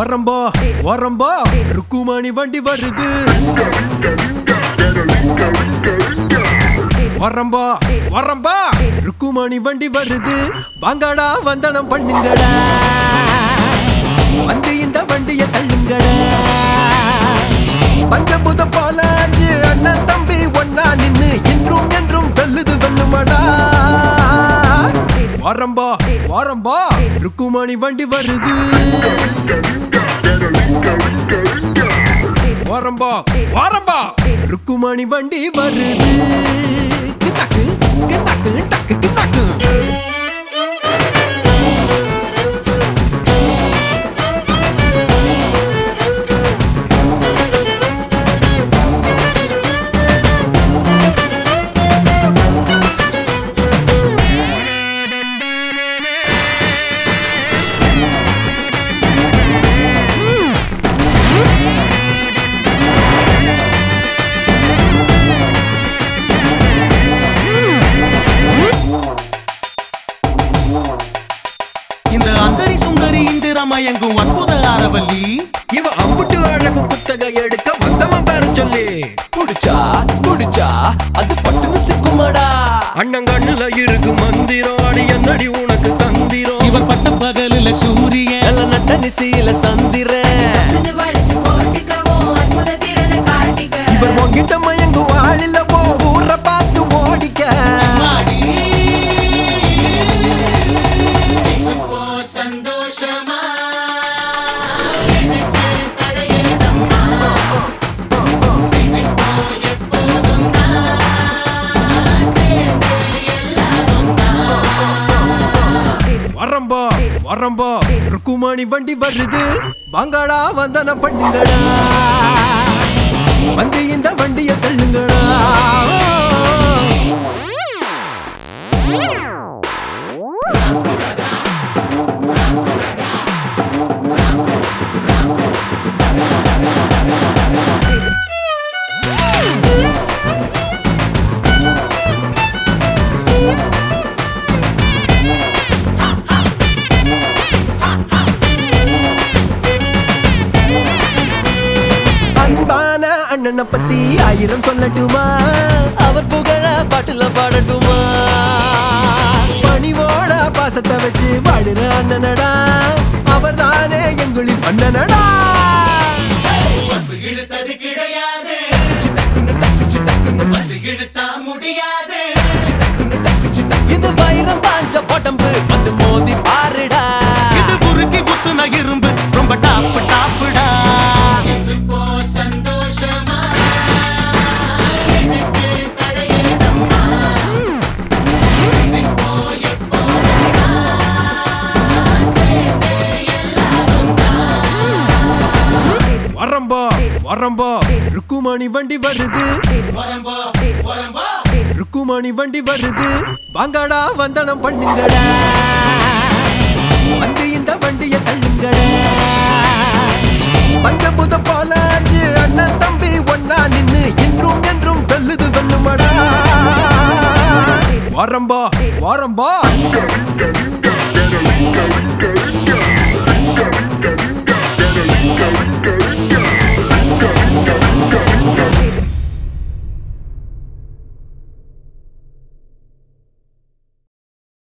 வரம்பா வரம்பா ருக்குமணி வண்டி வருது வரம்பா வரம்பா ருக்குமணி வண்டி வருது வாங்கடா வந்தனம் பண்ணுங்கடா வந்து இந்த வண்டிய தள்ளுங்கடா பஞ்சபூதம் போல அஞ்சு அண்ணன் தம்பி ஒன்னா நின்னு இன்றும் என்றும் வெல்லுது வெல்லுமடா வரம்பா வரம்பா ருக்குமணி வண்டி வருது வரம்பா வரம்பா ருக்குமணி வண்டி வருது கிட்டாக்கு கிட்டாக்கு டக்கு கிட்டாக்கு இந்த அந்தரி சுந்தரி இந்திரமயங்கும் அற்புத ஆரவல்லி இவ அம்புட்டு அழகு புத்தக எடுக்க வந்தவன் பேர சொல்லி புடிச்சா புடிச்சா அது பட்டுன்னு சிக்குமாடா அண்ணங்கண்ணுல இருக்கு மந்திரம் அடி என்னடி உனக்கு தந்திரம் இவர் பட்ட பகலில சூரியன் நல்ல நட்ட நிசையில சந்திரன் வந்து வளைச்சு போட்டுக்கவும் அற்புத திறனை காட்டிக்க இவர் உன்கிட்ட மயங்கும் ஆளில்ல போ ஊரை பார்த்து ஓடிக்க மாடி. சந்தோஷமா வரம்பா வரம்பா ருக்குமணி வண்டி வருது வாங்கடா வந்தன பண்ணுங்கடா வந்து இந்த வண்டிய தள்ளுங்கடா அன்பான அண்ணனை பத்தி ஆயிரம் சொல்லட்டுமா அவர் புகழ பாட்டுல பாடட்டுமா பணிவோட பாசத்தை வச்சு வாழுற அண்ணனடா அவர் தானே எங்களின் அண்ணனடா இழுத்தது கிடையாது வந்து இழுத்தா முடியாது இது வைரம் பாஞ்ச உடம்பு வந்து மோதி பாருடா இது குறுக்கி குத்துன இரும்பு ரொம்ப டாப்பு டாப்புடா இப்போ சந்தோஷமா வரம்பா வரம்பா ருக்குமணி வண்டி வருது வரம்போ வரம்போ ருக்குமணி வண்டி வருது வாங்கடா வந்தனம் பண்ணுங்கடா வந்து இந்த வண்டிய தள்ளுங்கடா பஞ்சபூதம் போல அஞ்சு அண்ணன் தம்பி ஒன்னா நின்னு இன்றும் என்றும் வெல்லுது வெல்லுமடா வரம்பா வரம்பா